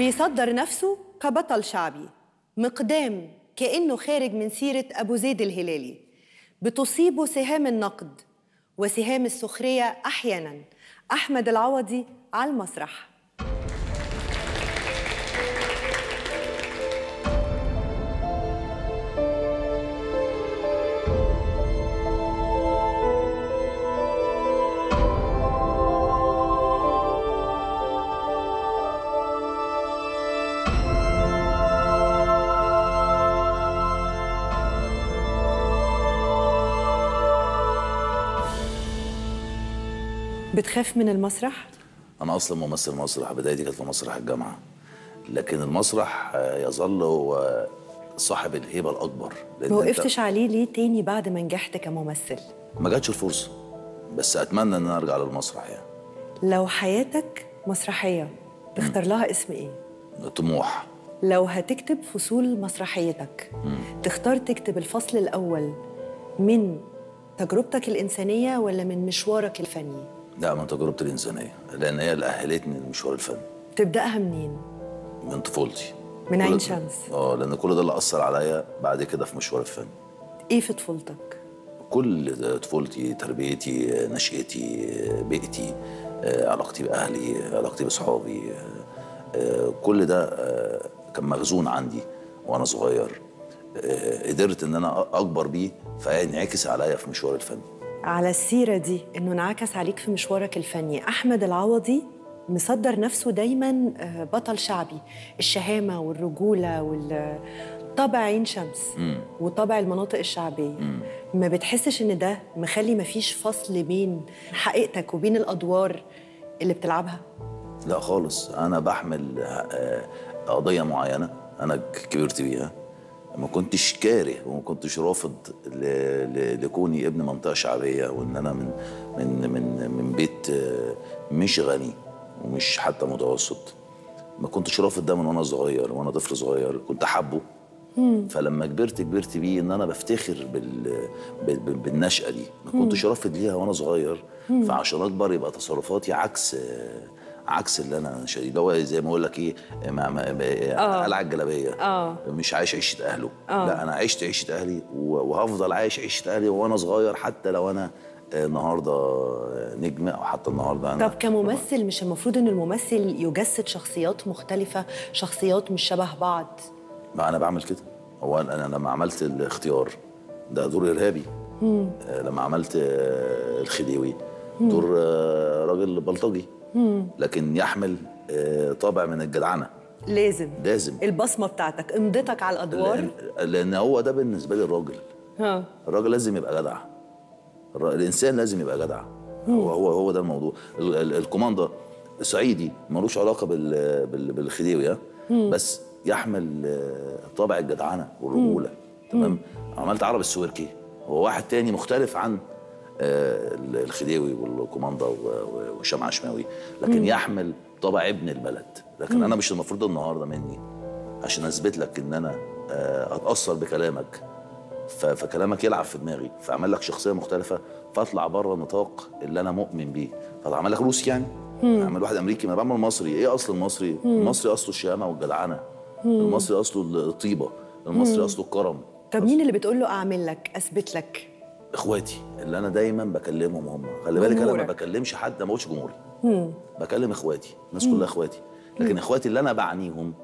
بيصدر نفسه كبطل شعبي مقدام كأنه خارج من سيرة أبو زيد الهلالي بتصيبه سهام النقد وسهام السخرية أحيانا أحمد العوضي على المسرح بتخاف من المسرح؟ انا اصلا ممثل مسرح بدايتي كانت في مسرح الجامعه لكن المسرح آه، يظل هو صاحب الهيبه الاكبر لأن ما أنت وقفتش عليه ليه تاني بعد ما نجحت كممثل؟ ما جاتش الفرصه بس اتمنى ان انا ارجع للمسرح يعني لو حياتك مسرحية تختار لها اسم ايه؟ طموح لو هتكتب فصول مسرحيتك تختار تكتب الفصل الأول من تجربتك الإنسانية ولا من مشوارك الفني؟ لا من تجربتي الانسانيه لان هي اللي اهلتني لمشوار الفن تبدأها منين؟ من طفولتي من كل عين ده- شمس. اه لان كل ده اللي اثر عليا بعد كده في مشوار الفن ايه في طفولتك؟ كل طفولتي تربيتي نشأتي بيئتي آه، علاقتي بأهلي علاقتي بأصحابي آه، آه، كل ده آه، كان مخزون عندي وأنا صغير آه، قدرت إن أنا أكبر بيه فينعكس عليا في مشوار الفن على السيرة دي إنه انعكس عليك في مشوارك الفني أحمد العوضي مصدر نفسه دايما آه، بطل شعبي الشهامة والرجولة والطبع عين شمس وطبع المناطق الشعبية ما بتحسش إن ده مخلي مفيش فصل بين حقيقتك وبين الأدوار اللي بتلعبها لا خالص أنا بحمل آه، قضية معينة أنا كبرت بيها ما كنتش كاره وما كنتش رافض ل- ل- لكوني ابن منطقة شعبية وإن أنا من من من من بيت آه، مش غني ومش حتى متوسط ما كنتش رافض ده من وانا صغير وانا طفل صغير كنت حابه فلما كبرت كبرت بيه ان انا بفتخر بال... بال... بال- بالنشأة دي ما كنتش رافض ليها وانا صغير فعشان اكبر يبقى تصرفاتي عكس عكس اللي انا شايف اللي هو زي ما اقول لك ايه ما ما آه. قلع الجلابيه آه. مش عايش عيشه اهله آه. لا انا عشت عيشه اهلي و- وهفضل عايش عيشه اهلي وانا صغير حتى لو انا آه، النهارده آه، نجم او حتى النهارده انا طب كممثل مش المفروض إن الممثل يجسد شخصيات مختلفة شخصيات مش شبه بعض ما انا بعمل كده هو انا أنا لما عملت الاختيار ده دور ارهابي آه، لما عملت آه، الخديوي دور آه، راجل بلطجي لكن يحمل آه، طابع من الجدعنه لازم لازم البصمة بتاعتك امضتك على الأدوار لان, لأن هو ده بالنسبه لي الراجل ها الراجل لازم يبقى جدع الر- الانسان لازم يبقى جدع هو هو هو ده الموضوع ال- ال- الكوماندا صعيدي ملوش علاقه بال بال بالخديوي ها؟ بس يحمل آه، طابع الجدعنه والرجوله تمام عملت عرب السويركي هو واحد تاني مختلف عن آه، ال- الخديوي والكوماندا و- و- وهشام عشماوي لكن يحمل طابع ابن البلد لكن انا مش المفروض النهارده مني عشان اثبت لك ان انا آه، اتاثر بكلامك ف- فكلامك يلعب في دماغي فاعمل لك شخصيه مختلفه فاطلع بره النطاق اللي انا مؤمن بيه فاعمل لك روسي يعني اعمل واحد امريكي ما أنا بعمل مصري ايه اصل المصري المصري اصله الشهامه والجدعنه المصري اصله الطيبه المصري اصله الكرم طب مين اللي بتقول له اعمل لك اثبت لك اخواتي اللي انا دايما بكلمهم هم خلي بالك انا ما جمهورك. بكلمش حد ما بقولش جمهوري بكلم اخواتي الناس كلها اخواتي لكن اخواتي اللي انا بعنيهم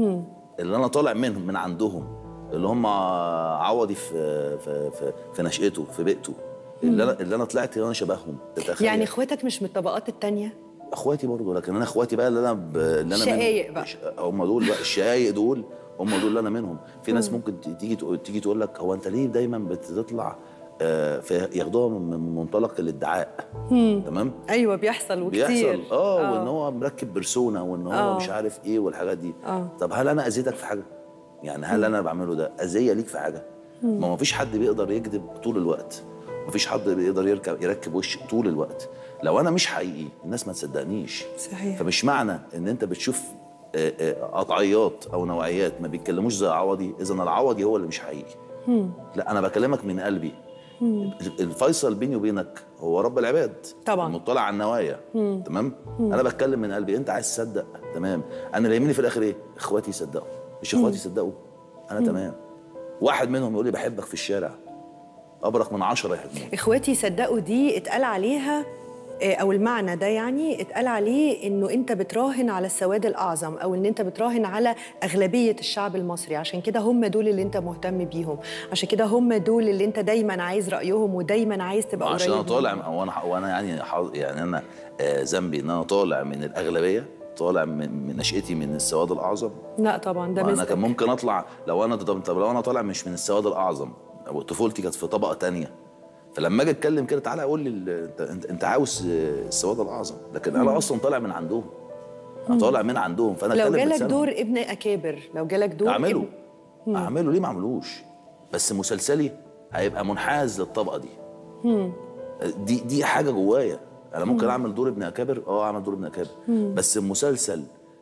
اللي انا طالع منهم من عندهم اللي هم عوضي في في في, في نشأته في بيئته اللي انا اللي انا طلعت انا شبههم تتخيل يعني اخواتك مش من الطبقات التانية اخواتي برضه لكن انا اخواتي بقى اللي انا ب... اللي انا شقايق منهم. بقى. ش- هم دول بقى الشقايق دول هم دول اللي انا منهم في ناس ممكن ت- تيجي تقول تيجي تقول لك هو انت ليه دايما بتطلع آه في ياخدوها من من منطلق الادعاء تمام ايوه بيحصل وكتير بيحصل اه وان هو مركب بيرسونا وان هو آه. مش عارف ايه والحاجات دي آه. طب هل انا اذيتك في حاجه يعني هل انا بعمله ده اذيه ليك في حاجه ما ما فيش حد بيقدر يكذب طول الوقت ما فيش حد بيقدر يركب يركب وش طول الوقت لو انا مش حقيقي الناس ما تصدقنيش صحيح. فمش معنى ان انت بتشوف آه، آه، قطعيات او نوعيات ما بيتكلموش زي عوضي اذا العوضي هو اللي مش حقيقي لا انا بكلمك من قلبي الفيصل بيني وبينك هو رب العباد طبعاً. المطلع على النوايا تمام انا بتكلم من قلبي انت عايز تصدق تمام انا اللي يهمني في الاخر ايه اخواتي يصدقوا مش اخواتي يصدقوا انا تمام واحد منهم يقول لي بحبك في الشارع ابرك من عشرة يحبوني اخواتي صدقوا دي اتقال عليها آه، او المعنى ده يعني اتقال عليه انه انت بتراهن على السواد الاعظم او ان انت بتراهن على اغلبيه الشعب المصري عشان كده هم دول اللي انت مهتم بيهم عشان كده هم دول اللي انت دايما عايز رايهم ودايما عايز تبقى عشان انا قريب طالع منهم. وانا وانا يعني حاظ- يعني انا آه، ذنبي ان انا طالع من الاغلبيه طالع من من نشأتي من السواد الاعظم لا طبعا ده وانا مستك. كان ممكن اطلع لو انا طب, طب لو انا طالع مش من السواد الاعظم او طفولتي كانت في طبقه تانية فلما اجي اتكلم كده تعالى قول لي ال- انت انت, انت عاوز آه، السواد الاعظم لكن انا اصلا طالع من عندهم انا طالع من عندهم فانا لو أتكلم جالك بلسانهم. دور ابن اكابر لو جالك دور اعمله ابن- اعمله ليه ما اعملوش بس مسلسلي هيبقى منحاز للطبقه دي دي دي حاجه جوايا انا ممكن اعمل دور ابن اكابر اه اعمل دور ابن اكابر بس المسلسل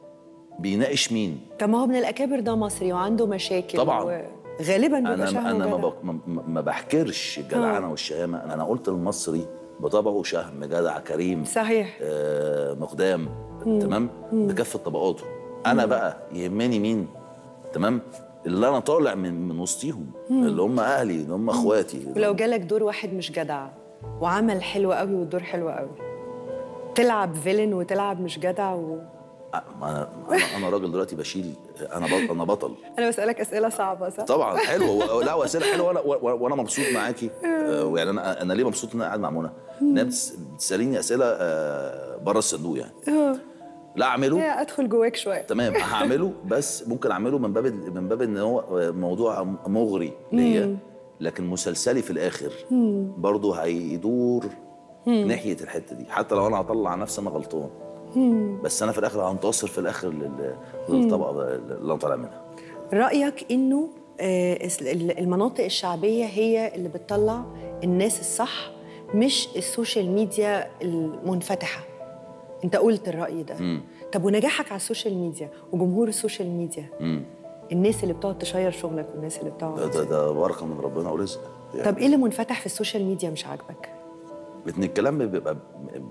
بيناقش مين طب ما هو ابن الاكابر ده مصري وعنده مشاكل طبعا. و... غالبا بيبقى انا شهم انا ما, وجدع. بق- ما, ما بحكرش الجدعنه والشهامه انا انا قلت المصري بطبعه شهم جدع كريم صحيح آه مقدام تمام بكافه طبقاته انا بقى يهمني مين تمام اللي انا طالع من من وسطيهم اللي هم اهلي اللي هم اخواتي ولو جالك دور واحد مش جدع وعمل حلو قوي والدور حلو قوي تلعب فيلن وتلعب مش جدع و... ما انا انا, أنا راجل دلوقتي بشيل انا بطل انا بطل انا بسالك اسئله صعبه صح طبعا حلو و- لا واسئله حلوه وانا و- وانا مبسوط معاكي آه، يعني انا انا ليه مبسوط ان انا قاعد مع منى؟ انها بتس- بتساليني اسئله آه، بره الصندوق يعني لا اعمله يا ادخل جواك شويه تمام هعمله بس ممكن اعمله من باب من باب ان هو موضوع مغري ليا لكن مسلسلي في الاخر برضه هيدور ناحيه الحته دي حتى لو انا هطلع نفسي انا غلطان بس انا في الاخر هنتصر في الاخر لل- للطبقه اللي انا طالع منها رايك انه آه، الس- ال- المناطق الشعبيه هي اللي بتطلع الناس الصح مش السوشيال ميديا المنفتحه انت قلت الراي ده طب ونجاحك على السوشيال ميديا وجمهور السوشيال ميديا الناس اللي بتقعد تشير شغلك والناس اللي ده, بتقعد ده, ده بركه من ربنا ورزق يعني طب ايه اللي منفتح في السوشيال ميديا مش عاجبك ان الكلام بيبقى ب-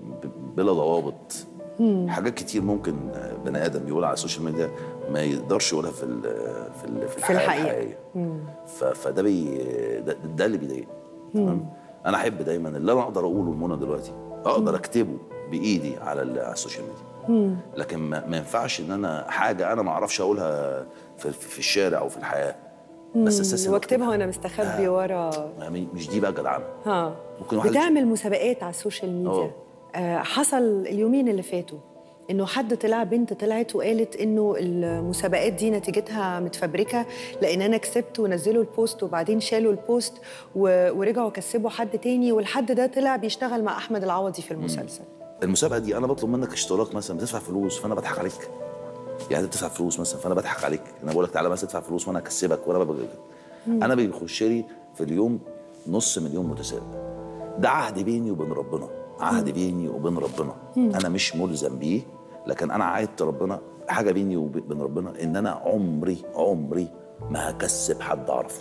ب- بلا ضوابط حاجات كتير ممكن بني ادم يقولها على السوشيال ميديا ما يقدرش يقولها في ال في ال في, الحياة الحقيقة. الحقيقيه ف- فده بي ده, ده اللي بيضايقني تمام انا احب دايما اللي انا اقدر اقوله لمنى دلوقتي اقدر اكتبه بايدي على ال- على السوشيال ميديا لكن ما, ما ينفعش ان انا حاجه انا ما اعرفش اقولها في, في, في الشارع او في الحياه بس اساسا واكتبها وانا مستخبي ورا مش دي بقى جدعانه ها ممكن واحد بتعمل مسابقات على السوشيال ميديا آه حصل اليومين اللي فاتوا انه حد طلع بنت طلعت وقالت انه المسابقات دي نتيجتها متفبركه لان انا كسبت ونزلوا البوست وبعدين شالوا البوست و- ورجعوا كسبوا حد تاني والحد ده طلع بيشتغل مع احمد العوضي في المسلسل المسابقه دي انا بطلب منك اشتراك مثلا بتدفع فلوس فانا بضحك عليك يعني انت بتدفع فلوس مثلا فانا بضحك عليك انا بقول لك تعالى مثلا ادفع فلوس وانا اكسبك وانا ببقى انا بيخش لي في اليوم نص مليون متسابق ده عهد بيني وبين ربنا عهد بيني وبين ربنا انا مش ملزم بيه لكن انا عاهدت ربنا حاجه بيني وبين ربنا ان انا عمري عمري ما هكسب حد اعرفه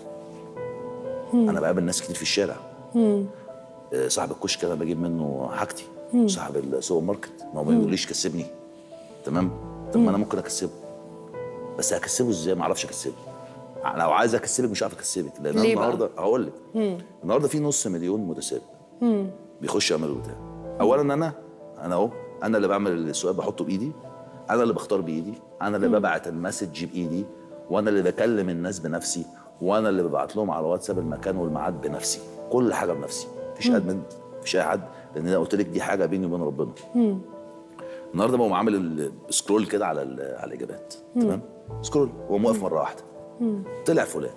انا بقابل ناس كتير في الشارع آه، صاحب الكشك انا بجيب منه حاجتي صاحب السوبر ماركت ما هو ما يقوليش كسبني تمام طب ما انا ممكن اكسبه بس هكسبه ازاي ما اعرفش اكسبه لو عايز اكسبك مش عارف اكسبك لان أنا ليه بقى؟ النهارده هقول لك النهارده في نص مليون متسابق بيخش يعملوا بتاع اولا انا انا اهو انا اللي بعمل السؤال بحطه بايدي انا اللي بختار بايدي انا اللي ببعت المسج بايدي وانا اللي بكلم الناس بنفسي وانا اللي ببعت لهم على واتساب المكان والميعاد بنفسي كل حاجه بنفسي مفيش ادمن مفيش اي حد لان انا قلت لك دي حاجه بيني وبين ربنا النهارده بقوم عامل السكرول كده على ال- على الاجابات تمام سكرول هو موقف مره واحده طلع فلان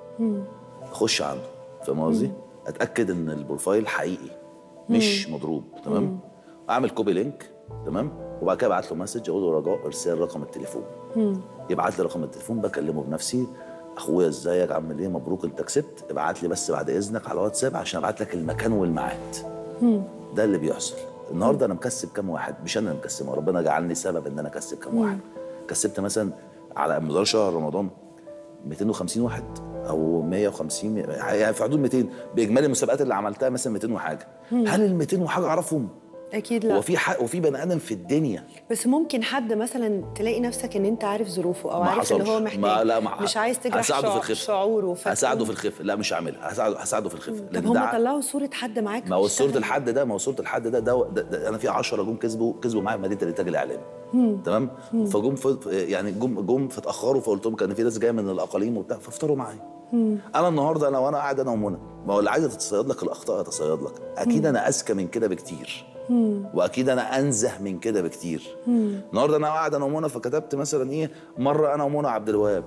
اخش عنده فاهم قصدي؟ اتاكد ان البروفايل حقيقي مش مضروب تمام اعمل كوبي لينك تمام وبعد كده ابعت له مسج اقول له رجاء ارسال رقم التليفون يبعت لي رقم التليفون بكلمه بنفسي اخويا ازيك عامل ايه مبروك انت كسبت ابعت لي بس بعد اذنك على واتساب عشان ابعت لك المكان والميعاد ده اللي بيحصل النهارده انا مكسب كام واحد مش انا اللي مكسبه ربنا جعلني سبب ان انا اكسب كام واحد كسبت مثلا على مدار شهر رمضان 250 واحد او 150 يعني في حدود 200 باجمالي المسابقات اللي عملتها مثلا 200 وحاجه هل ال 200 وحاجه اعرفهم اكيد لا هو في حق وفي بني ادم في الدنيا بس ممكن حد مثلا تلاقي نفسك ان انت عارف ظروفه او ما عارف اللي حصلش. هو محتاج ما لا ما مش عايز تجرح هساعده في شع- الخف شعوره فتقوم- هساعده في الخف لا مش هعملها هساعده هساعده في الخف طب لأن هم ده- طلعوا صوره حد معاك ما هو صوره بيشتغل. الحد ده ما هو صوره الحد ده ده, ده, ده انا في 10 جم كسبوا كسبوا معايا في مدينه الانتاج الاعلامي تمام فجم ف- يعني جم جم فتاخروا فقلت لهم كان في ناس جايه من الاقاليم وبتاع فافطروا معايا انا النهارده انا وانا قاعد انا ومنى ما هو اللي عايزه تتصيد لك الاخطاء تتصيد لك اكيد انا اذكى من كده بكتير واكيد انا انزه من كده بكتير النهارده انا قاعد انا ومنى فكتبت مثلا ايه مره انا ومنى عبد الوهاب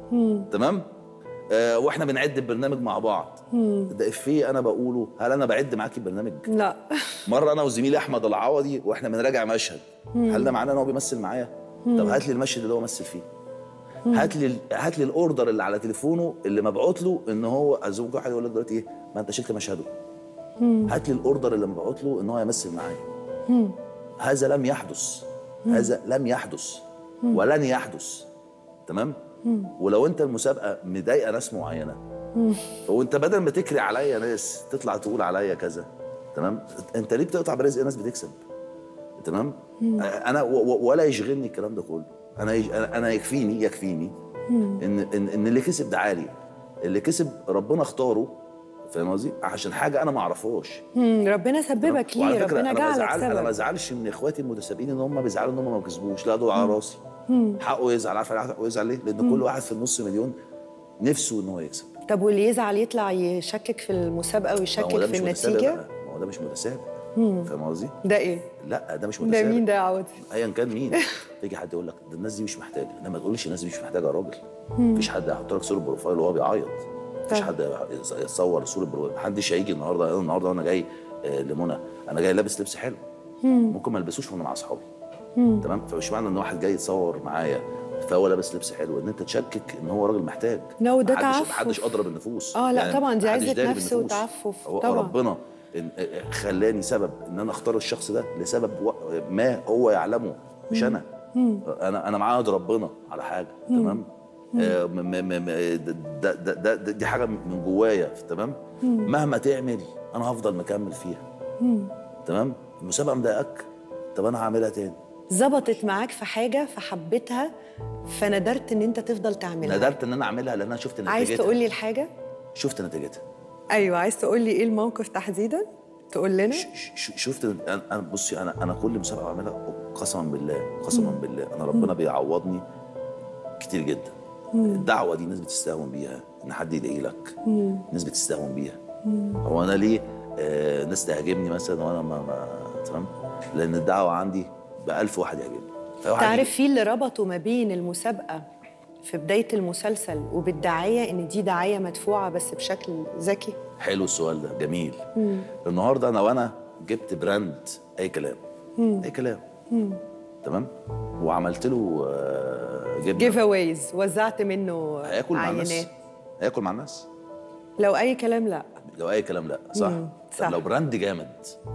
تمام آه واحنا بنعد البرنامج مع بعض ده افيه انا بقوله هل انا بعد معاكي البرنامج لا مره انا وزميلي احمد العوضي واحنا بنراجع مشهد هل ده معناه ان هو بيمثل معايا طب هات لي المشهد اللي هو مثل فيه هات لي هات لي الاوردر اللي على تليفونه اللي مبعوت له ان هو زي ما ممكن واحد يقول لك دلوقتي ايه ما انت شلت مشهده هات لي الاوردر اللي مبعوت له ان هو يمثل معايا هذا لم يحدث هذا لم يحدث ولن يحدث تمام ولو انت المسابقه مضايقه ناس معينه وانت بدل ما تكري عليا ناس تطلع تقول عليا كذا تمام انت ليه بتقطع برزق ناس بتكسب تمام انا و- و- ولا يشغلني الكلام ده كله انا يج... انا أنا يكفيني يكفيني ان ان ان اللي كسب ده عالي اللي كسب ربنا اختاره فاهم قصدي عشان حاجه انا ما اعرفهاش مم، ربنا سببك وعلى ليه فكرة ربنا انا جعلك بزعل انا ما سبب بزعلش من اخواتي المتسابقين ان هم بيزعلوا ان هم ما كسبوش لا دول على راسي حقه يزعل عارف حقه يزعل ليه؟ لان كل واحد في النص مليون نفسه ان هو يكسب طب واللي يزعل يطلع يشكك في المسابقه ما ويشكك هو ده في مش متسابق النتيجه بقى. ما هو ده مش متسابق فاهم قصدي؟ ده ايه لا ده مش ده متسابق مين ده يا عوضي ايا كان مين تيجي حد يقول لك ده الناس دي مش محتاجه انما ما تقولش الناس دي مش محتاجه يا راجل مفيش حد هيحط لك صوره بروفايل وهو بيعيط مفيش طبعا. حد يصور صوره بروفايل محدش هيجي النهارده انا النهارده وانا جاي آه، لمنى انا جاي لابس لبس حلو ممكن ما البسوش وانا مع اصحابي تمام فمش معنى ان واحد جاي يتصور معايا فهو لابس لبس حلو ان انت تشكك ان هو راجل محتاج لا، وده محدش- تعفف. محدش اضرب النفوس آه، لا، طبعا، دي محدش عزة داري نفس بالنفوس. وتعفف، هو طبعا. ربنا إن- خلاني سبب ان انا اختار الشخص ده لسبب و- ما هو يعلمه مش انا انا انا معاهد ربنا على حاجه تمام آه، م- م- م- م- ده ده ده ده دي حاجه من جوايا تمام مهما تعمل انا هفضل مكمل فيها تمام المسابقه مضايقاك طب انا هعملها تاني ظبطت معاك في حاجه فحبيتها فندرت ان انت تفضل تعملها ندرت ان انا اعملها لان انا شفت نتيجتها عايز تقول لي الحاجه شفت نتيجتها ايوه عايز تقول لي ايه الموقف تحديدا تقول لنا ش- ش- شفت انا أنا- بصي انا انا كل مسابقه بعملها قسما بالله قسما بالله انا ربنا بيعوضني كتير جدا الدعوه دي الناس بتستهون بيها ان حد يدعي لك الناس بتستهون بيها هو انا ليه آه ناس تهاجمني مثلا وانا ما, ما تمام لان الدعوه عندي ب 1000 واحد يهاجمني فواحد تعرف يجي- في اللي ربطوا ما بين المسابقه في بدايه المسلسل وبالدعايه ان دي دعايه مدفوعه بس بشكل ذكي حلو السؤال ده جميل النهارده انا وانا جبت براند اي كلام اي كلام تمام وعملت له آه، جبنه جيف اويز وزعت منه هياكل مع الناس عينات هياكل مع الناس لو اي كلام لا لو اي كلام لا صح مم، طب صح. لو براند جامد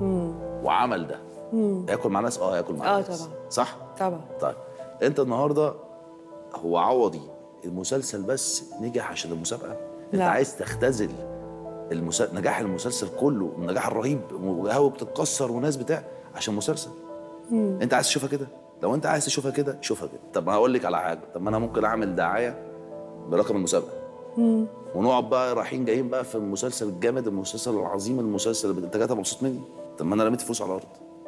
وعمل ده هياكل مع الناس اه هياكل مع آه، الناس طبعا. صح طبعا طيب انت النهارده هو عوضي المسلسل بس نجح عشان المسابقه انت لا. عايز تختزل المسا... نجاح المسلسل كله النجاح الرهيب وقهوه بتتكسر وناس بتاع عشان مسلسل انت عايز تشوفها كده لو انت عايز تشوفها كده شوفها كده طب ما هقول لك على حاجه طب ما انا ممكن اعمل دعايه برقم المسابقه ونقعد بقى رايحين جايين بقى في المسلسل الجامد المسلسل العظيم المسلسل اللي انت جاي مبسوط مني طب ما انا رميت فلوس على الارض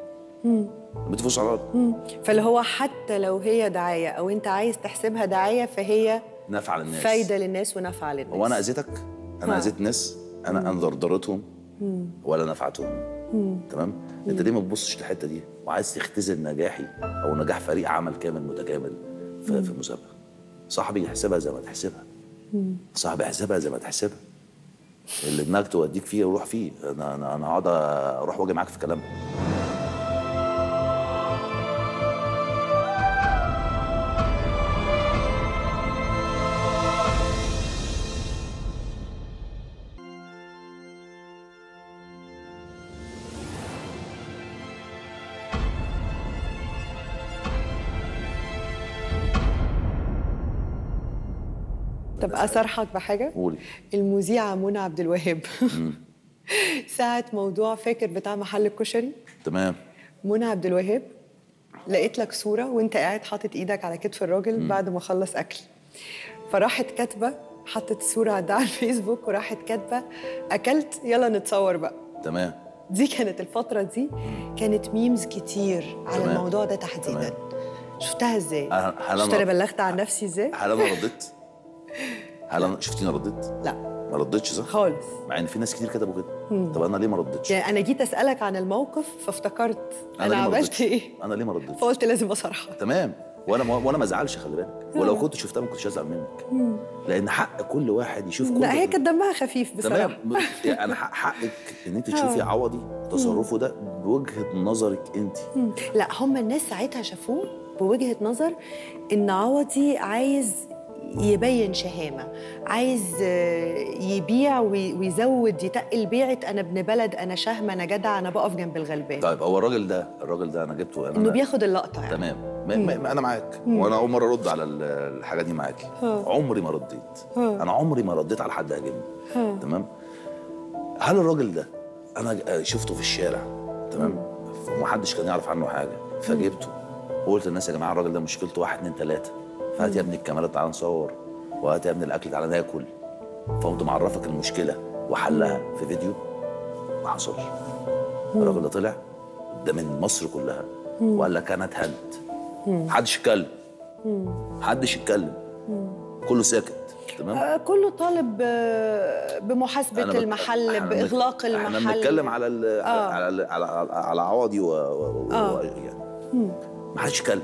رميت فلوس على الارض فاللي هو حتى لو هي دعايه او انت عايز تحسبها دعايه فهي نافعه للناس فايده للناس ونفعه للناس هو انا اذيتك انا ها. اذيت ناس انا انا ضررتهم ولا نفعتهم تمام انت ليه ما تبصش للحته دي وعايز تختزل نجاحي او نجاح فريق عمل كامل متكامل في في مسابقه صاحبي يحسبها زي ما تحسبها صاحبي يحسبها زي ما تحسبها اللي دماغك توديك فيه روح فيه انا انا انا هقعد اروح واجي معاك في كلام طب اصرحك بحاجه قولي المذيعه منى عبد الوهاب ساعه موضوع فاكر بتاع محل الكشري تمام منى عبد الوهاب لقيت لك صوره وانت قاعد حاطط ايدك على كتف الراجل بعد ما خلص اكل فراحت كاتبه حطت الصوره عندها على الفيسبوك وراحت كاتبه اكلت يلا نتصور بقى تمام دي كانت الفتره دي كانت ميمز كتير على تمام. الموضوع ده تحديدا تمام. شفتها ازاي أه، هل شفت أنا- انا بلغت عن نفسي ازاي هل انا رديت؟ هل انا شفتيني رديت؟ لا ما رديتش صح؟ خالص مع ان في ناس كتير كتبوا كده طب انا ليه ما رديتش؟ يعني انا جيت اسالك عن الموقف فافتكرت انا, ليه ما عملت رديتش؟ ايه انا ليه ما رديتش؟ فقلت لازم اصارحك تمام وانا ما وانا ما ازعلش خلي بالك ولو كنت شفتها ما كنتش هزعل منك لان حق كل واحد يشوف كل لا هي كانت دمها خفيف بصراحه تمام م- يعني انا حق- حقك ان انت تشوفي عوضي تصرفه ده بوجهه نظرك انت لا هم الناس ساعتها شافوه بوجهه نظر ان عوضي عايز يبين شهامه عايز آه، يبيع وي- ويزود يتقل بيعه انا ابن بلد انا شهم انا جدع انا بقف جنب الغلبان طيب هو الراجل ده الراجل ده انا جبته انا انه بياخد اللقطه يعني تمام ما ما ما انا معاك وانا اول مره ارد على ال- الحاجه دي معاكي عمري ما رديت انا عمري ما رديت على حد هاجمني تمام هل الراجل ده انا ج- شفته في الشارع تمام ومحدش كان يعرف عنه حاجه فجبته وقلت للناس يا جماعه الراجل ده مشكلته واحد اتنين تلاته فهات يا ابني الكاميرا تعالى نصور وهات يا ابني الاكل تعالى ناكل فقمت معرفك المشكله وحلها في فيديو ما حصلش الراجل ده طلع ده من مصر كلها وقال لك انا اتهنت محدش يتكلم محدش يتكلم كله ساكت تمام آه، كله طالب آه، بمحاسبه أنا بت- المحل إحنا بنت- باغلاق المحل احنا بنتكلم على ال آه. على ال على على, على عوضي و, و, و آه. يعني ما حدش يتكلم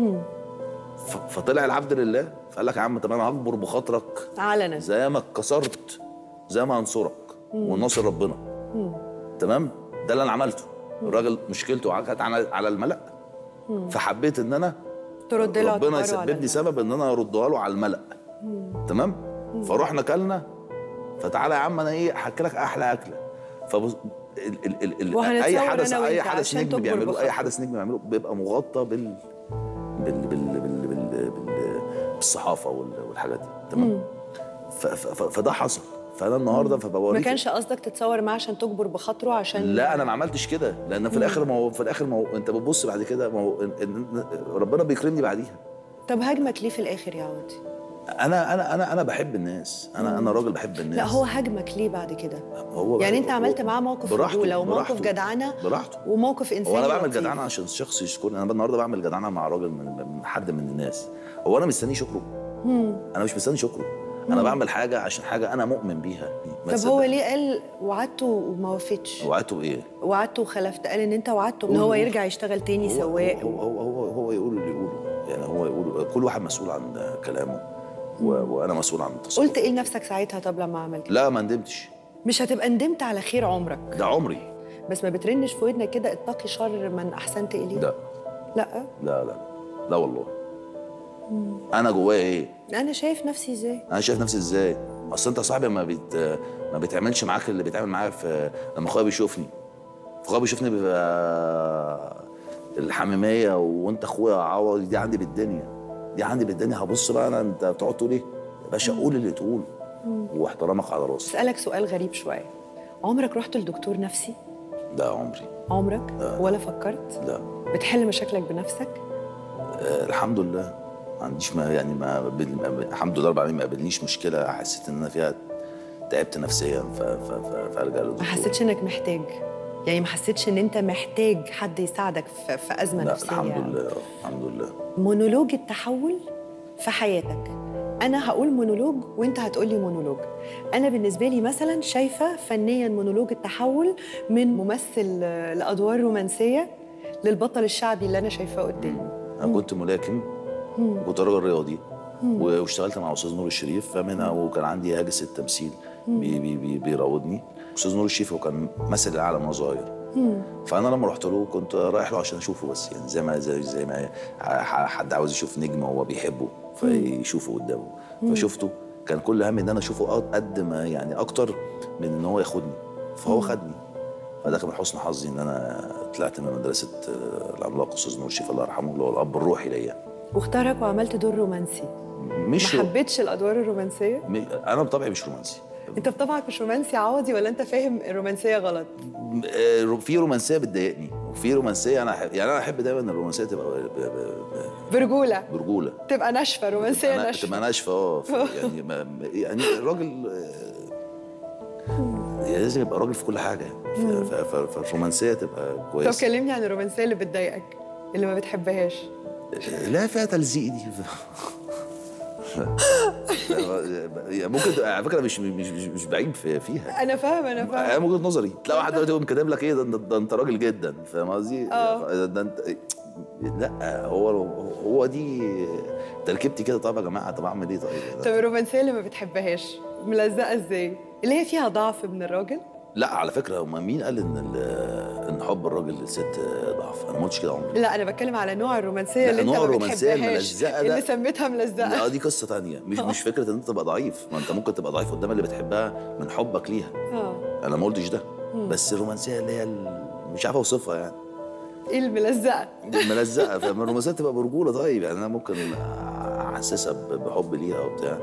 ف- فطلع العبد لله فقال لك يا عم طب انا هكبر بخاطرك علنا زي ما اتكسرت زي ما هنصرك وناصر ربنا تمام ده اللي انا عملته الراجل مشكلته كانت على على الملأ فحبيت ان انا ترد له ربنا اعتباره على يسبب لي سبب ان انا اردها له على الملأ تمام فروحنا كلنا فتعالى يا عم انا ايه احكي لك احلى اكله فبص ال ال ال ال وهنتصور اي حدث أنا اي وأنت حدث عشان نجم تكبر بيعمله اي بخاطرك. حدث نجم بيعمله بيبقى مغطى بال بال بال بال بال بال بالصحافه وال- والحاجات دي تمام ف- ف- ف- فده حصل فانا النهارده ما فبوريك كانش قصدك تتصور معاه عشان تجبر بخاطره عشان لا انا ما عملتش كده لان في الاخر ما هو في الاخر ما هو انت بتبص بعد كده ما هو إن- إن- ربنا بيكرمني بعديها طب هاجمك ليه في الاخر يا عودي انا انا انا انا بحب الناس انا انا راجل بحب الناس لا هو هاجمك ليه بعد كده هو يعني هو- انت عملت معاه موقف براحته- رجوله وموقف براحته- جدعنه براحته وموقف انساني هو انا بعمل لطيف. جدعنه عشان شخص يشكرني انا النهارده بعمل جدعنه مع راجل من من حد من الناس هو انا مستني شكره انا مش مستني شكره انا بعمل حاجه عشان حاجه انا مؤمن بيها ما طب تصدق. هو ليه قال وعدته وما وفيتش وعدته بايه وعدته وخلفت قال ان انت وعدته ان هو يرجع يشتغل تاني هو سواق هو هو هو, هو يقول اللي يقوله يعني هو يقول كل واحد مسؤول عن كلامه و... وانا مسؤول عن تصرفه قلت ايه لنفسك ساعتها طب لما عملت لا ما ندمتش مش هتبقى ندمت على خير عمرك ده عمري بس ما بترنش في ودنك كده اتقي شر من احسنت اليه لا لا لا لا لا والله انا جوايا ايه انا شايف نفسي ازاي انا شايف نفسي ازاي اصل انت يا صاحبي ما بيت ما بيتعملش معاك اللي بيتعمل معايا في لما اخويا بيشوفني اخويا بيشوفني بيبقى الحميميه وانت اخويا عوض دي عندي بالدنيا دي عندي بالدنيا هبص بقى انا انت بتقعد تقول ايه يا باشا قول اللي تقوله واحترامك على راسي اسالك سؤال غريب شويه عمرك رحت لدكتور نفسي ده عمري عمرك ولا فكرت لا بتحل مشاكلك بنفسك آه الحمد لله ما عنديش ما يعني ما, قابل- ما الحمد لله رب العالمين ما قابلنيش مشكله حسيت ان انا فيها تعبت نفسيا ف- ف- ف- فارجع ما للدكتور حسيتش انك محتاج يعني ما حسيتش ان انت محتاج حد يساعدك في, في ازمه لا نفسيه الحمد لله الحمد لله مونولوج التحول في حياتك انا هقول مونولوج وانت هتقولي مونولوج انا بالنسبه لي مثلا شايفه فنيا مونولوج التحول من ممثل آه، لادوار رومانسيه للبطل الشعبي اللي انا شايفاه قدامي انا كنت ملاكم كنت راجل رياضي و- واشتغلت مع استاذ نور الشريف فمنها وكان عندي هاجس التمثيل بي بي بي بيراودني استاذ نور الشريف هو كان مثل العالم وهو صغير فانا لما رحت له كنت رايح له عشان اشوفه بس يعني زي ما زي, زي ما ح- حد عاوز يشوف نجم هو بيحبه فيشوفه قدامه فشفته كان كل همي ان انا اشوفه قد ما يعني اكتر من ان هو ياخدني فهو خدني فده كان من حسن حظي ان انا طلعت من مدرسه آه، العملاق استاذ نور الشريف الله يرحمه اللي هو الاب الروحي ليا واختارك وعملت دور رومانسي مش ما حبيتش الادوار الرومانسيه م- انا بطبعي مش رومانسي انت بطبعك مش رومانسي عوضي ولا انت فاهم الرومانسيه غلط آه، في رومانسيه بتضايقني وفي رومانسيه انا أحب يعني انا احب دايما ان الرومانسيه تبقى ب- ب- ب- برجوله برجوله تبقى ناشفه رومانسيه تبقى ناشفه تبقى ناشفه اه ف- يعني ما يعني الراجل آه، يعني لازم يبقى راجل في كل حاجه ف- ف- ف- فالرومانسيه تبقى طب كويسه كلمني عن الرومانسيه اللي بتضايقك اللي ما بتحبهاش لا فيها تلزيق دي يعني ممكن على فكره مش مش مش, مش بعيب في فيها انا فاهمه انا انا فاهمه من وجهه نظري تلاقي واحد دلوقتي يقوم كاتب لك ايه ده, ده, ده انت راجل جدا فاهم قصدي؟ آه. ده انت لا هو هو دي تركيبتي كده طب يا جماعه طب اعمل ايه طيب؟ طب الرومانسيه اللي ما بتحبهاش ملزقه ازاي اللي هي فيها ضعف من الراجل لا على فكره هم مين قال ان ال- ان حب الراجل للست ضعف؟ انا ما قلتش كده عمري لا انا بتكلم على نوع الرومانسيه لا، اللي انت نوع ما الرومانسية بتحبهاش الملزقة ده- اللي سميتها ملزقه لا دي قصه تانية مش مش فكره ان انت تبقى ضعيف ما انت ممكن تبقى ضعيف قدام اللي بتحبها من حبك ليها اه انا ما قلتش ده بس الرومانسيه اللي هي ال- مش عارف اوصفها يعني ايه الملزقه ملزقه فما الرومانسيه تبقى برجوله طيب يعني انا ممكن احسسها ب- بحب ليها وبتاع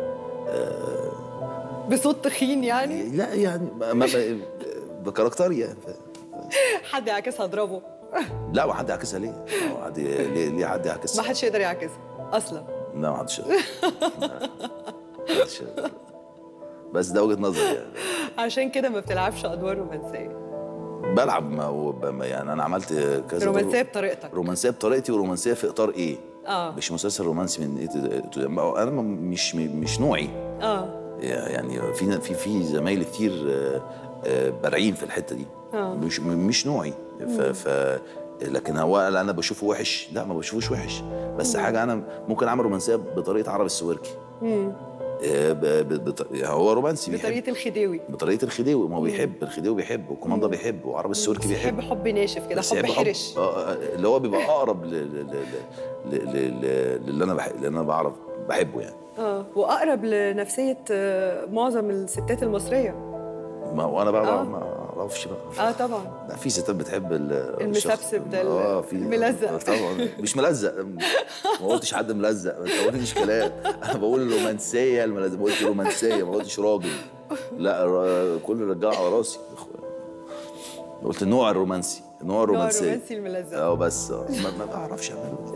بصوت تخين يعني لا يعني ما ما بكاركتري يعني حد يعكسها اضربه لا وحد يعكسها ليه؟ هو حد ليه ليه حد ما يعكسها؟ حدش يقدر يعكسها اصلا لا ما حدش يقدر. لا، ما حدش يقدر. بس ده وجهه نظري يعني عشان كده ما بتلعبش ادوار رومانسيه بلعب ما هو ب- يعني انا عملت كذا دور. رومانسيه بطريقتك رومانسيه بطريقتي ورومانسيه في اطار ايه؟ اه مش مسلسل رومانسي من ايه تو- تو- ما- انا م- مش مش نوعي اه يعني في في في زمايلي كتير آه، آه، بارعين في الحته دي آه. مش م- مش نوعي ف, ف لكن هو هل انا بشوفه وحش لا ما بشوفوش وحش بس حاجه انا ممكن اعمل رومانسيه بطريقه عرب السويركي آه، ب- ب- بط- هو رومانسي بيحب بطريقه الخديوي بطريقه الخديوي ما هو بيحب الخديوي بيحب والكوماندا بيحب وعرب السويركي بيحب بيحب حب ناشف كده بس حب يحب حرش آه، آه، اللي هو بيبقى اقرب ل- ل- ل- ل- ل- ل- للي انا بحب اللي انا بعرف بحبه يعني اه واقرب لنفسيه آه، معظم الستات المصريه ما وانا بقى آه. ما اعرفش بقى اه طبعا لا في ستات بتحب ال- المسبسب الشخص- ده ال- اه في الملزق. طبعا مش ملزق ما قلتش حد ملزق ما قلتش كلام انا بقول الرومانسيه الملزق ما قلتش رومانسيه ما قلتش راجل لا الر- كل الرجاله على راسي قلت النوع الرومانسي النوع نوع الرومانسي الرومانسي الملزق اه بس آه. ما, ما بعرفش اعمله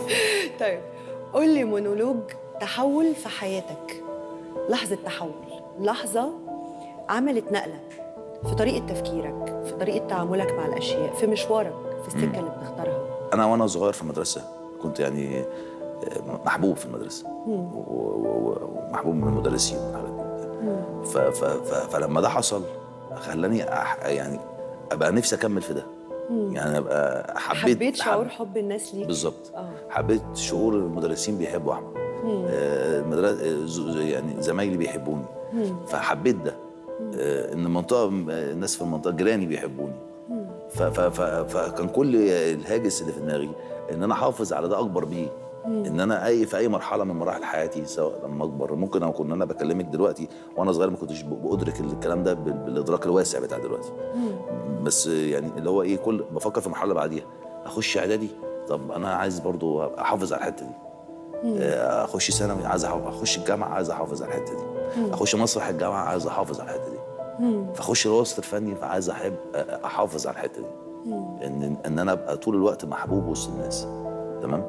طيب قول لي مونولوج تحول في حياتك لحظة تحول لحظة عملت نقلة في طريقة تفكيرك في طريقة تعاملك مع الأشياء في مشوارك في السكة اللي بتختارها انا وانا صغير في المدرسه كنت يعني آه، محبوب في المدرسه و- و- و- ومحبوب من المدرسين والحاجات دي. ف- ف- ف- فلما ده حصل خلاني أح يعني ابقى نفسي اكمل في ده يعني ابقى حبيت حبيت شعور حب- حب الناس ليك بالظبط آه. حبيت شعور المدرسين بيحبوا احمد آه، المدرسه ز- يعني زمايلي بيحبوني فحبيت ده آه، ان المنطقه آه، الناس في المنطقه جيراني بيحبوني ف- ف- ف- فكان كل الهاجس اللي في دماغي ان انا احافظ على ده اكبر بيه ان انا اي في اي مرحله من مراحل حياتي سواء لما اكبر ممكن اكون انا بكلمك دلوقتي وانا صغير ما كنتش ب- بادرك الكلام ده بال- بالادراك الواسع بتاع دلوقتي بس يعني اللي هو ايه كل بفكر في المرحله اللي بعديها اخش اعدادي طب انا عايز برضو احافظ على الحته دي آه، اخش ثانوي عايز أحافظ. اخش الجامعه عايز احافظ على الحته دي اخش مسرح الجامعه عايز احافظ على الحته دي فاخش الوسط الفني فعايز احب آه، احافظ على الحته دي ان ان انا ابقى طول الوقت محبوب وسط الناس تمام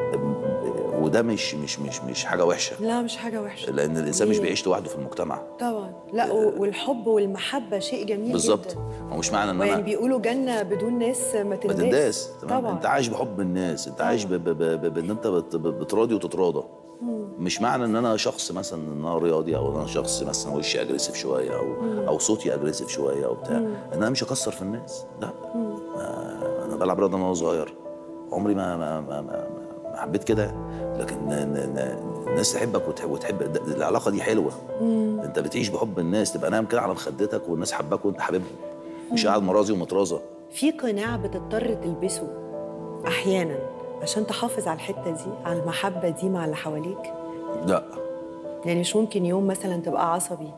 أم- وده مش مش مش مش حاجه وحشه لا مش حاجة وحشة لان الانسان مش ليه؟ بيعيش لوحده في المجتمع طبعا لا و- والحب والمحبة شيء جميل بالظبط جدا هو مش معنى ان ويعني انا بيقولوا جنة بدون ناس ما ما تنداس تنداس تمام طبعا انت عايش بحب الناس انت عايش ب- ب- ب- ب- بان انت بت- ب- بتراضي وتتراضى مش معنى ان انا شخص مثلا ان انا رياضي او انا شخص مثلا وشي اجريسيف شويه او او صوتي اجريسيف شويه او بتاع ان انا مش هكسر في الناس لا آه، انا بلعب رياضه من وانا صغير عمري ما ما ما, ما, ما حبيت كده لكن ن- ن- ن- الناس تحبك وتحب, وتحب ده- العلاقه دي حلوه انت بتعيش بحب الناس تبقى نايم كده على مخدتك والناس حباك وانت حاببهم مش قاعد مرازي ومطرازه في قناع بتضطر تلبسه احيانا عشان تحافظ على الحته دي على المحبه دي مع اللي حواليك لا يعني مش ممكن يوم مثلا تبقى عصبي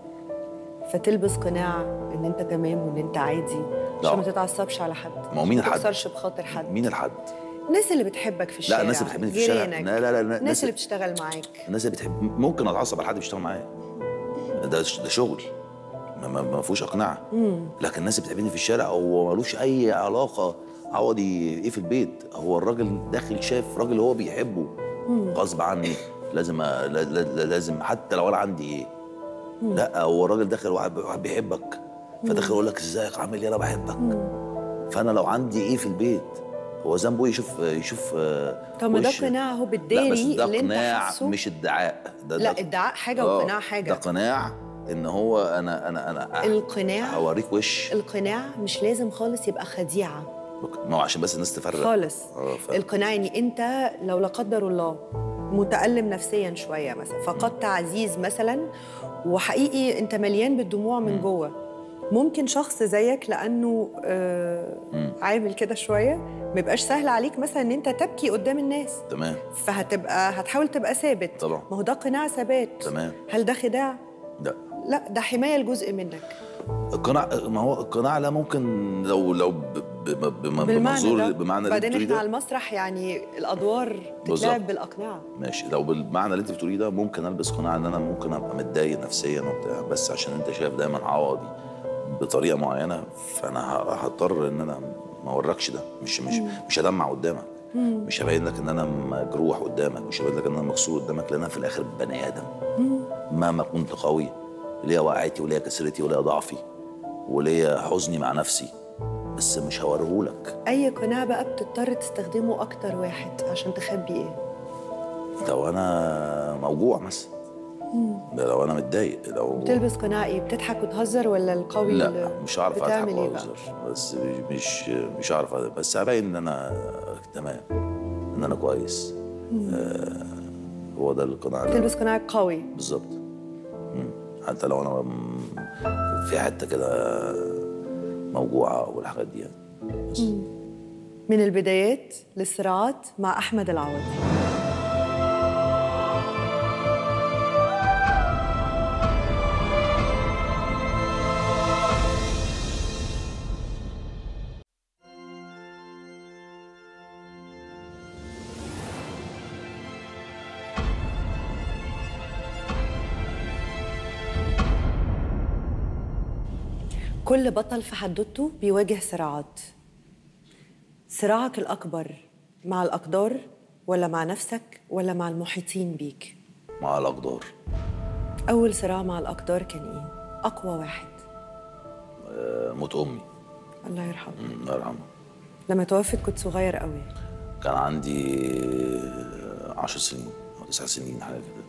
فتلبس قناع ان انت تمام وان انت عادي لا. عشان ما تتعصبش على حد ما هو مين ما الحد؟ تكسرش بخاطر حد مين الحد الناس اللي بتحبك في الشارع لا الناس اللي بتحبني في الشارع جيرانك، لا لا لا الناس الناس اللي بتشتغل معاك الناس اللي بتحب ممكن اتعصب على حد بيشتغل معايا ده ده شغل ما, ما, ما فيهوش اقناع لكن الناس اللي بتحبني في الشارع هو ملوش اي علاقه عوضي ايه في البيت هو الراجل داخل شاف راجل هو بيحبه غصب عني لازم أ- لا- لا- لا- لازم حتى لو انا عندي ايه لا هو الراجل داخل واحد واحد بيحبك فداخل يقول لك ازيك عامل ايه انا بحبك فانا لو عندي ايه في البيت هو ذنبه إيه يشوف يشوف طب ما ده وش- قناع اهو لا بس بالداري ده اللي انت قناع حاسه مش ادعاء ده لا ده ادعاء حاجه آه، وقناع ده حاجه قناع ان هو انا انا انا القناع اوريك وش القناع مش لازم خالص يبقى خديعه ما هو عشان بس الناس تفرق خالص اه ف... القناع يعني انت لو لا قدر الله متألم نفسيا شوية مثلا فقدت عزيز مثلا وحقيقي انت مليان بالدموع من جوه ممكن شخص زيك لانه آه عامل كده شويه ما يبقاش سهل عليك مثلا ان انت تبكي قدام الناس تمام فهتبقى هتحاول تبقى ثابت طبعا. ما هو ده قناع ثبات تمام. هل ده خداع لا لا ده حمايه لجزء منك القناع ما هو القناع لا ممكن لو لو ب... ب... ب... بالمعنى بمنظور ده بمعنى اللي بعدين بتقوليه احنا ده على المسرح يعني الادوار بالظبط. تتلعب بالاقنعه ماشي لو بالمعنى اللي انت بتقوليه ده ممكن البس قناع ان انا ممكن ابقى متضايق نفسيا وبتاع بس عشان انت شايف دايما عوضي بطريقه معينه فانا ه- هضطر ان انا ما اوريكش ده مش مش مش هدمع قدامك مش هبين لك ان انا مجروح قدامك مش هبين لك ان انا مكسور قدامك لان انا في الاخر بني ادم مهما كنت قوي ليا وقعتي وليا كسرتي وليا ضعفي وليا حزني مع نفسي بس مش هوريهولك اي قناع بقى بتضطر تستخدمه اكتر واحد عشان تخبي ايه لو انا موجوع مثلا ده لو انا متضايق لو بتلبس قناع ايه بتضحك وتهزر ولا القوي لا اللي مش هعرف اضحك بتعمل ايه بقى واهزر بس مش مش هعرف بس هبين ان انا تمام ان انا كويس آه هو ده القناع اللي- بتلبس قناع قوي بالظبط مم. حتى لو انا م- في حته كده موجوعه والحاجات دي يعني بس. من البدايات للصراعات مع احمد العوضي كل بطل في حدوته بيواجه صراعات صراعك الأكبر مع الأقدار ولا مع نفسك ولا مع المحيطين بيك؟ مع الاقدار أول صراع مع الأقدار كان إيه؟ أقوى واحد آه، موت امي الله يرحمه مم، الله يرحمها لما توفت كنت صغير قوي كان عندي آه، عشر سنين او تسع سنين حاجه كده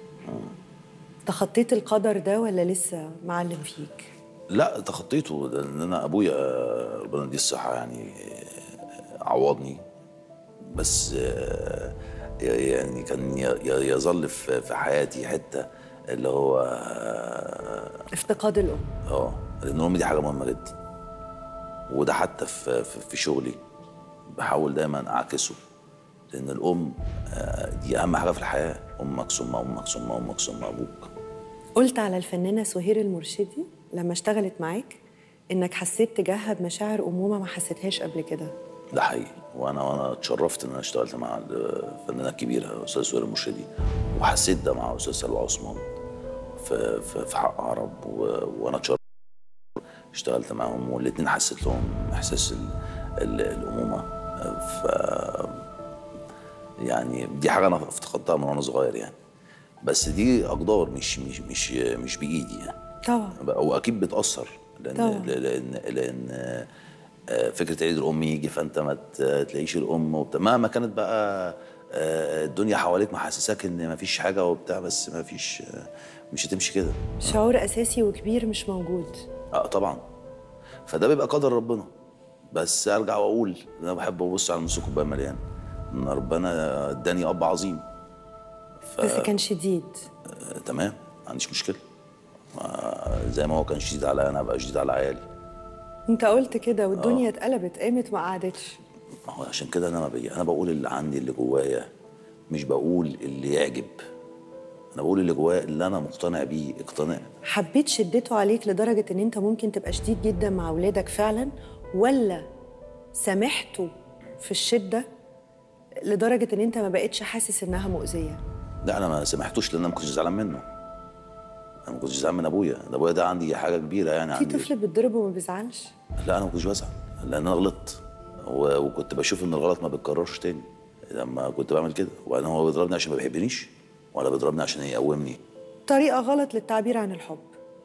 تخطيت القدر ده ولا لسه معلم فيك؟ لا تخطيته لان انا ابويا آه، ربنا يديه الصحه يعني آه، عوضني بس آه، يعني كان ي- ي- يظل في في حياتي حته اللي هو اه افتقاد الأم آه، لان امي دي حاجه مهمه جدا وده حتى في في في شغلي بحاول دايما اعكسه لان الام آه، دي اهم حاجه في الحياه امك ثم امك ثم امك ثم ابوك قلت على الفنانة سهير المرشدي لما اشتغلت معاك إنك حسيت تجاهها بمشاعر أمومة ما حسيتهاش قبل كده ده حقيقي وانا وانا اتشرفت ان انا اشتغلت مع الفنانه الكبيره استاذ سهير المرشدي وحسيت ده مع استاذ سلوى عثمان في في, في حق عرب و... وانا اتشرفت اشتغلت معاهم والاثنين حسيت لهم احساس ال... ال... الامومه ف يعني دي حاجه انا افتقدتها من وانا صغير يعني بس دي اقدار مش مش مش مش بايدي يعني طبعا واكيد بتاثر لان طبعاً. لان لان آه، فكره عيد الام يجي فانت ما ت- تلاقيش الام وبتاع مهما كانت بقى آه، الدنيا حواليك محسساك ان ما فيش حاجه وبتاع بس ما فيش آه، مش هتمشي كده شعور أساسي وكبير مش موجود اه طبعا فده بيبقى قدر ربنا بس ارجع واقول إن انا بحب ابص على نص كوبايه مليان ان ربنا اداني اب عظيم بس كان شديد آه، تمام ما عنديش مشكله آه، زي ما هو كان شديد عليا انا ابقى شديد على عيالي انت قلت كده والدنيا اتقلبت قامت ما قعدتش ما هو عشان كده انا ما بي... انا بقول اللي عندي اللي جوايا مش بقول اللي يعجب انا بقول اللي جوايا اللي انا مقتنع بيه اقتناع حبيت شدته عليك لدرجة ان انت ممكن تبقى شديد جدا مع اولادك فعلا ولا سامحته في الشدة لدرجه ان انت ما بقتش حاسس انها مؤذيه لا انا ما سمحتوش لان انا ما كنتش زعلان منه انا ما كنتش زعلان من ابويا ده ابويا ده عندي حاجه كبيره يعني في عندي طفل بيتضرب وما بيزعلش لا انا ما كنتش بزعل لان انا غلطت و- وكنت بشوف ان الغلط ما بيتكررش تاني لما كنت بعمل كده وبعدين هو بيضربني عشان ما بيحبنيش ولا بيضربني عشان يقومني طريقه غلط للتعبير عن الحب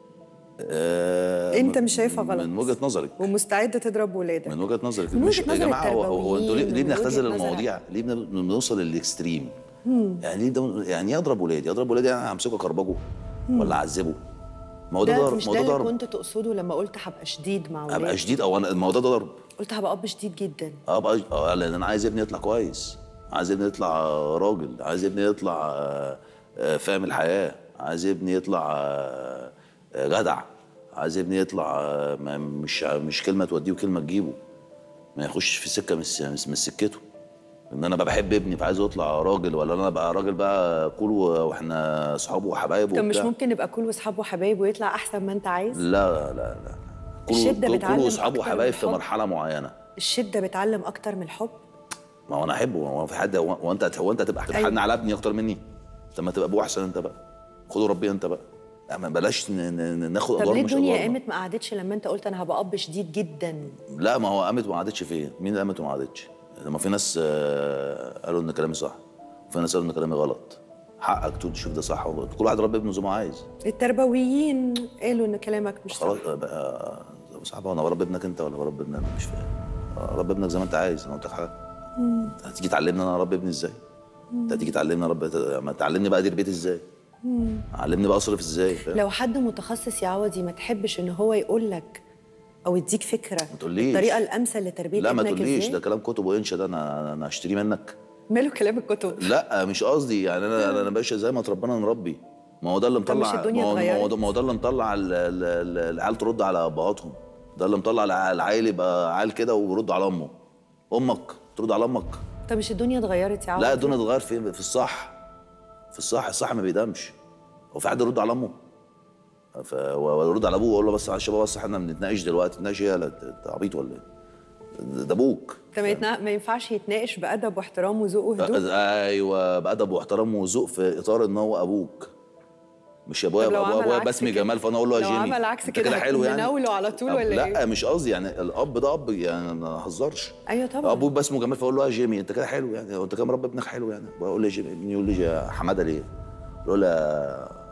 آه أنت من- مش شايفها غلط. من وجهه نظرك ومستعد تضرب ولادك من وجهه نظرك من مش وجهة يا نظر جماعه هو, هو انتوا ليه, التربويين ليه ومن بنختزل وجهة نظر- المواضيع؟ ليه بن- بنوصل للاكستريم؟ يعني ليه ده يعني ايه اضرب ولادي؟ اضرب ولادي يعني همسكه اكربجه ولا اعذبه؟ ما هو ده ده ضرب مش ما ده هو ده اللي ضرب كنت تقصده لما قلت هبقى شديد مع ابقى ولادي شديد او انا ما هو ده ضرب قلت هبقى اب شديد جدا اه بقى اه لان انا عايز ابني يطلع كويس عايز ابني يطلع آه، راجل عايز ابني يطلع آه، آه، فاهم الحياه عايز ابني يطلع آه، آه، جدع عايز ابني يطلع آه، ما- مش مش كلمه توديه وكلمه تجيبه ما يخش في سكه مش مش مش سكته ان انا بقى بحب ابني فعايزه يطلع راجل ولا انا بقى راجل بقى كول و- واحنا اصحابه وحبايبه طب مش وبتاع. ممكن نبقى كل واصحاب وحبايب ويطلع احسن ما انت عايز لا لا لا كل الشدة كل- بتعلم كل واصحابه أكتر من وحبايب في الحب. مرحله معينه الشده بتعلم اكتر من الحب ما هو انا احبه هو في حد هو هو انت هو انت هتبقى أيوة. هتحن على ابني اكتر مني طب ما تبقى ابوه احسن انت بقى خدوا ربي انت بقى لا ما بلاش ن- ن- ناخد طب ادوار ليه مش الدنيا ادوارنا قامت ما قعدتش لما انت قلت انا هبقى اب شديد جدا لا ما هو قامت وما قعدتش فين مين اللي قامت وما قعدتش لما في ناس آه، قالوا ان كلامي صح وفي ناس قالوا ان كلامي غلط حقك تقول تشوف ده صح ولا غلط. كل واحد ربي ابنه زي ما عايز التربويين قالوا ان كلامك مش صح خلاص آه، بقى صعب انا بربي ابنك انت ولا بربي ابني انا مش فاهم آه، ربي ابنك زي ما انت عايز انا قلت لك حاجه أنت هتيجي تعلمني انا اربي ابني ازاي انت هتيجي تعلمني اربي ما تعلمني بقى ادير بيتي ازاي علمني بقى اصرف ازاي فاهم؟ لو حد متخصص يا عوضي ما تحبش ان هو يقول لك او يديك فكره ما تقوليش. الطريقه الامثل لتربيه لا ما ابنك تقوليش ازاي ده كلام كتب وانشا ده انا انا هشتريه منك ماله كلام الكتب لا مش قصدي يعني انا انا باشا زي ما اتربينا نربي ما هو ده اللي طب مطلع مش الدنيا ما هو- ما هو اتغيرت؟ ده- ما هو ده اللي مطلع ال- ال- ال- العيال ترد على ابهاتهم ده اللي مطلع الع- العيل يبقى عيل كده ويرد على امه امك ترد على امك طب مش الدنيا اتغيرت يا عوضي لا الدنيا اتغير في في الصح في الصح الصح ما بيدمش هو في حد يرد على امه ف- ويرد على ابوه ويقول له بس معلش يا بابا بس احنا بنتناقش دلوقتي تناقش ايه يالا؟ انت عبيط ولا ايه؟ ده ده ابوك طب ما يتنا- ما ينفعش يتناقش بادب واحترام وذوق وهدوء ايوه بادب واحترام وذوق في اطار ان هو ابوك مش ابويا طب لو ابويا عمل ابويا عكس بسمي كده؟ جمال فانا اقول له يا لو جيمي عمل عكس أنت كده حلو يعني مناوله على طول أب- ولا لا إيه؟ مش قصدي يعني الاب ده اب يعني ما اهزرش ايوه طبعا ابوي بسمه جمال فاقول له يا جيمي انت كده حلو يعني هو انت كده مربي ابنك حلو يعني بقول له يا جيمي ابني يقول لي يا حماده ليه؟ اقول له يا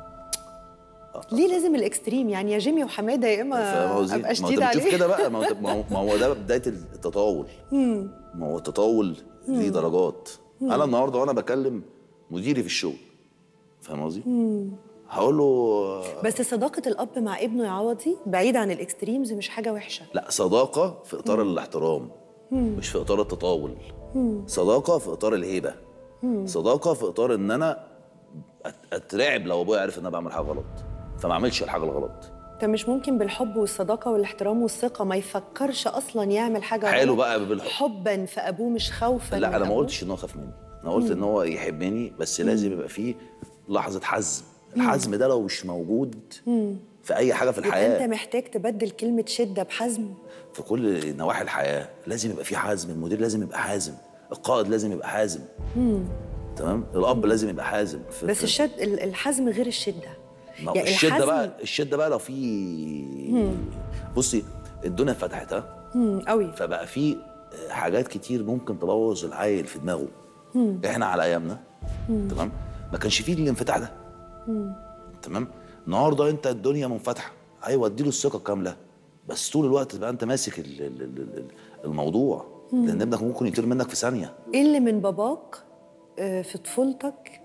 ليه لازم الاكستريم يعني يا جيمي وحماده يا فاهم اما قصدي؟ ابقى ما هو شديد انت بتشوف عليه كده بقى ما هو ما هو- ما هو ده بدايه التطاول ما هو التطاول ليه درجات انا النهارده وانا بكلم مديري في الشغل فاهم قصدي؟ هقول له بس صداقه الاب مع ابنه يا عوضي بعيد عن الاكستريمز مش حاجه وحشه لا صداقه في اطار الاحترام مش في اطار التطاول صداقه في اطار الهيبه صداقه في اطار ان انا أت- اترعب لو ابويا عرف ان انا بعمل حاجه غلط فما اعملش الحاجه الغلط طب مش ممكن بالحب والصداقه والاحترام والثقه ما يفكرش اصلا يعمل حاجه حلو غلط؟ بقى بالحب. حبا في ابوه مش خوفا لا من انا ما أبوه؟ قلتش ان هو خاف مني انا قلت ان هو يحبني بس لازم يبقى فيه لحظه حزم الحزم ده لو مش موجود في اي حاجه في يبقى الحياه انت محتاج تبدل كلمه شده بحزم في كل نواحي الحياه لازم يبقى فيه حزم المدير لازم يبقى حازم القائد لازم يبقى حازم تمام الاب لازم يبقى حازم في بس في- الشد ال- الحزم غير الشده ما هو يعني الشده الحزم- بقى الشده بقى لو في بصي الدنيا فتحت ها مم، قوي فبقى في حاجات كتير ممكن تبوظ العيل في دماغه احنا على ايامنا تمام ما كانش فيه الانفتاح ده تمام النهارده انت الدنيا منفتحه ايوه اديله الثقه الكامله بس طول الوقت تبقى انت ماسك ال- ال- ال- ال- الموضوع لان ابنك ممكن يطير منك في ثانيه ايه اللي من باباك آه، في طفولتك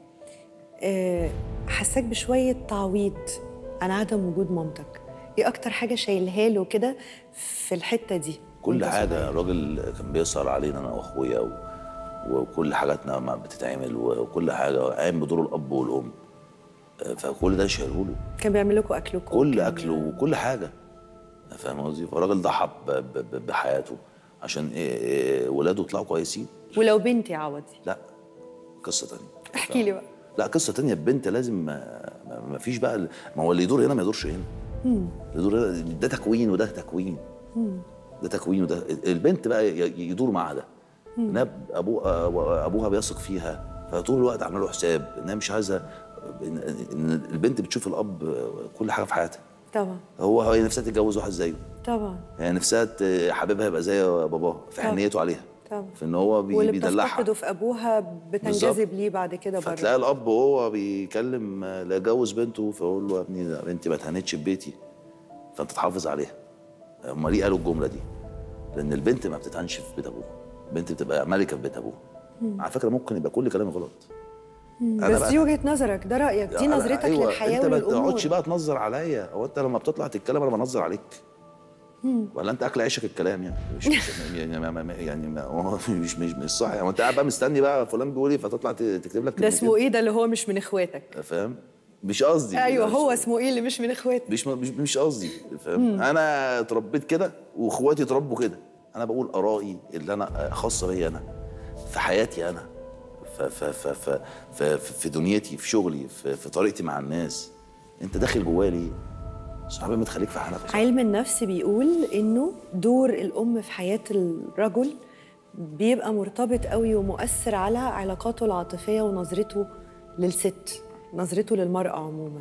آه، حساك بشويه تعويض عن عدم وجود مامتك ايه اكتر حاجه شايلها له كده في الحته دي كل وأنت حاجه صغير؟ الراجل كان بيسهر علينا انا واخويا و... وكل حاجاتنا ما بتتعمل وكل حاجه قايم بدور الاب والام آه، فكل ده شايله له كان بيعمل لكم اكلكم كل كان- اكله وكل حاجه فاهم قصدي فالراجل ضحى ب- ب- ب- بحياته عشان إيه إيه ولاده يطلعوا كويسين ولو بنتي عوضي لا قصه تانية احكي لي بقى لا قصه تانية البنت لازم ما, ما- ما فيش بقى ال- ما هو اللي يدور هنا ما يدورش هنا اللي يدور هنا ده تكوين وده تكوين ده تكوين وده البنت بقى ي- يدور معاها ده انها ابوه ابوها بيثق فيها فطول الوقت عامله له حساب انها مش عايزه ان إن البنت بتشوف الاب كل حاجه في حياتها طبعا هو هي نفسها تتجوز واحد زيه طبعا هي نفسها ت- حبيبها يبقى زي باباها في طبعا. حنيته عليها طبعا في ان هو بي واللي بيدلعها بتفتقده في ابوها بتنجذب ليه بعد كده برضه فتلاقي الاب وهو بيكلم لا جوز بنته فيقول له يا ابني ده بنتي ما تهنتش في بيتي فانت تحافظ عليها هم ليه قالوا الجمله دي؟ لان البنت ما بتتهنش في بيت ابوها البنت بتبقى ملكه في بيت ابوها على فكره ممكن يبقى كل كلامي غلط أنا بس بقى- دي وجهه نظرك ده رايك دي أنا- نظرتك أيوة للحياه انت ما وللامور تقعدش بقى تنظر عليا هو انت لما بتطلع تتكلم انا بنظر عليك ولا انت اكل عيشك الكلام يعني مش مش يعني ما ما يعني ما هو مش مش مش صح يعني انت قاعد بقى مستني بقى فلان بيقول ايه فتطلع ت- تكتب لك ده كلمتين. اسمه ايه ده اللي هو مش من اخواتك فاهم مش قصدي ايوه مش- هو اسمه ايه اللي مش من اخواتك مش مش مش قصدي فاهم انا اتربيت كده واخواتي اتربوا كده انا بقول ارائي اللي انا خاصه بيا انا في حياتي انا ف ف ف ف ف في دنيتي في شغلي في, في طريقتي مع الناس انت داخل جوايا ليه؟ صاحبي ما تخليك في حالك يا صاحبي. علم النفس بيقول انه دور الام في حياه الرجل بيبقى مرتبط قوي ومؤثر على علاقاته العاطفيه ونظرته للست نظرته للمراه عموما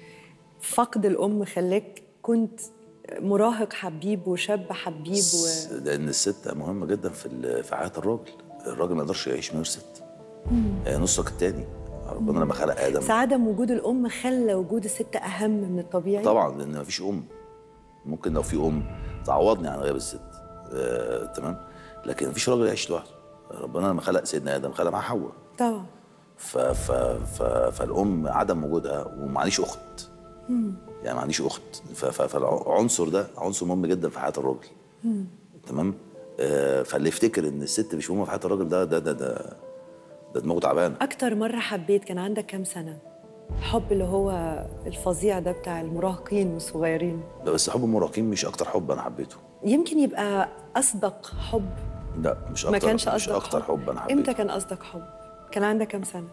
فقد الام خلاك كنت مراهق حبيب وشاب حبيب و... لان الست مهمه جدا في ال- في حياه الراجل الراجل ما يقدرش يعيش من غير ست هي نصك التاني ربنا لما خلق ادم بس عدم وجود الام خلى وجود الست اهم من الطبيعي طبعا لان مفيش ام ممكن لو في ام تعوضني عن غياب الست آه، تمام لكن مفيش راجل يعيش لوحده ربنا لما خلق سيدنا ادم خلق معاه حواء طبعا ف ف ف فالام عدم وجودها ومعليش اخت يعني ما عنديش اخت ف- ف- فالعنصر ده عنصر مهم جدا في حياه الراجل تمام آه فاللي يفتكر ان الست مش مهمه في حياه الراجل ده ده ده ده, ده دماغه تعبانه اكتر مره حبيت كان عندك كام سنه الحب اللي هو الفظيع ده بتاع المراهقين والصغيرين لا، بس حب المراهقين مش اكتر حب انا حبيته يمكن يبقى اصدق حب لا مش اكتر ما كانش مش قصدك اكتر حب انا حبيته امتى كان قصدك حب كان عندك كام سنه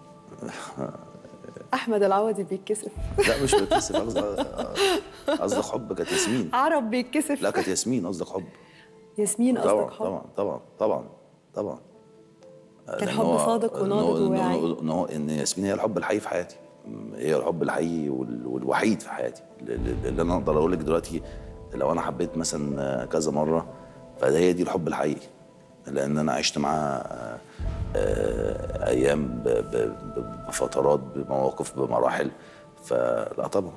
احمد العوضي بيتكسف لا مش بتكسب قصدك قصدك حب كانت ياسمين عرب بيتكسف لا كانت ياسمين قصدك حب ياسمين طبعا قصدك حب طبعا طبعا طبعا طبعا كان لأن حب هو- صادق إن وناضج هو- إن وواعي. هو- ان هو ان ياسمين هي الحب الحقيقي في حياتي م- هي الحب الحقيقي وال- والوحيد في حياتي اللي اللي انا اقدر اقول لك دلوقتي لو انا حبيت مثلا كذا مره فده هي دي الحب الحقيقي لان انا عشت معاها آه، ايام ب- ب- ب- بفترات بمواقف بمراحل فلا طبعا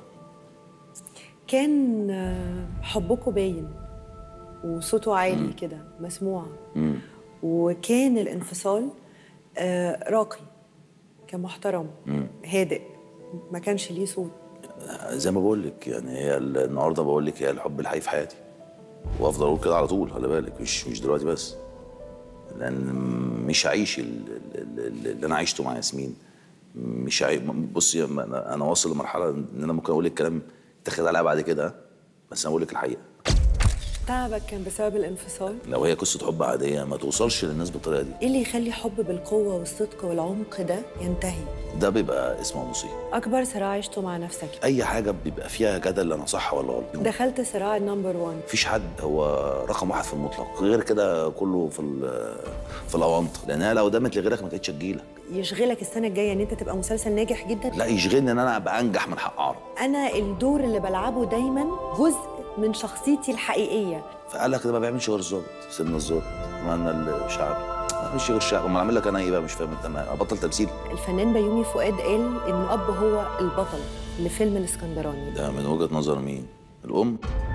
كان آه، حبكم باين وصوته عالي كده مسموع وكان الانفصال آه، راقي كان محترم هادئ ما كانش ليه صوت زي ما بقول لك يعني هي ال- النهارده بقول لك هي الحب الحقيقي في حياتي وافضل اقول كده على طول خلي بالك مش مش دلوقتي بس لان مش هعيش ال- ال- ال- اللي انا عشته مع ياسمين مش عاي... بصي أما انا أنا واصل لمرحله ان انا ممكن اقول لك كلام يتاخد عليها بعد كده بس انا بقول لك الحقيقه تعبك كان بسبب الانفصال لو هي قصه حب عاديه ما توصلش للناس بالطريقه دي ايه اللي يخلي حب بالقوه والصدق والعمق ده ينتهي ده بيبقى اسمه مصيبه اكبر صراع عشته مع نفسك اي حاجه بيبقى فيها جدل انا صح ولا غلط دخلت صراع النمبر 1 مفيش حد هو رقم واحد في المطلق غير كده كله في ال- في الاونطه لانها لو دامت لغيرك ما كانتش تجيلك يشغلك السنه الجايه ان انت تبقى مسلسل ناجح جدا لا يشغلني ان انا ابقى انجح من حق عرب انا الدور اللي بلعبه دايما جزء من شخصيتي الحقيقيه فقال لك ده ما بيعملش غير الظابط سيبنا الظابط عملنا الشعبي ما بيعملش غير الشعب امال اعمل لك انا ايه بقى مش فاهم انت ما- ابطل تمثيل الفنان بيومي فؤاد قال ان الاب هو البطل لفيلم الاسكندراني ده من وجهه نظر مين الام